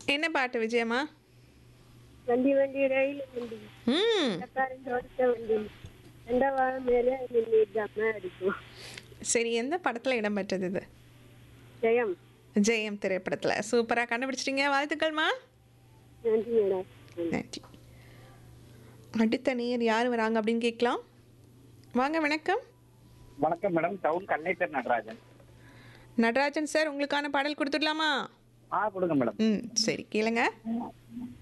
என்ன பாட்டு விஜயம்மா வண்டி வண்டி ரயில் வண்டி ம் சக்காரம் தோட்ட வண்டி எந்த வாரம் மேலே நின்றுடாம அடிக்கும் சரி எந்த படத்தில் இடம்பெற்றது இது ஜெயம் ஜெயம் திரைப்படத்தில் சூப்பராக கண்டுபிடிச்சிட்டீங்க வாழ்த்துக்கள்மா நன்றி மேடம் நன்றி அடுத்த நேர் யார் வராங்க அப்படின்னு கேட்கலாம் வாங்க வணக்கம் வணக்கம் மேடம் டவுன் கன்னைத்தர் நடராஜன் நடராஜன் சார் உங்களுக்கான பாடல் கொடுத்துடலாமா ஆ கொடுங்க மேடம் ம் சரி கேளுங்க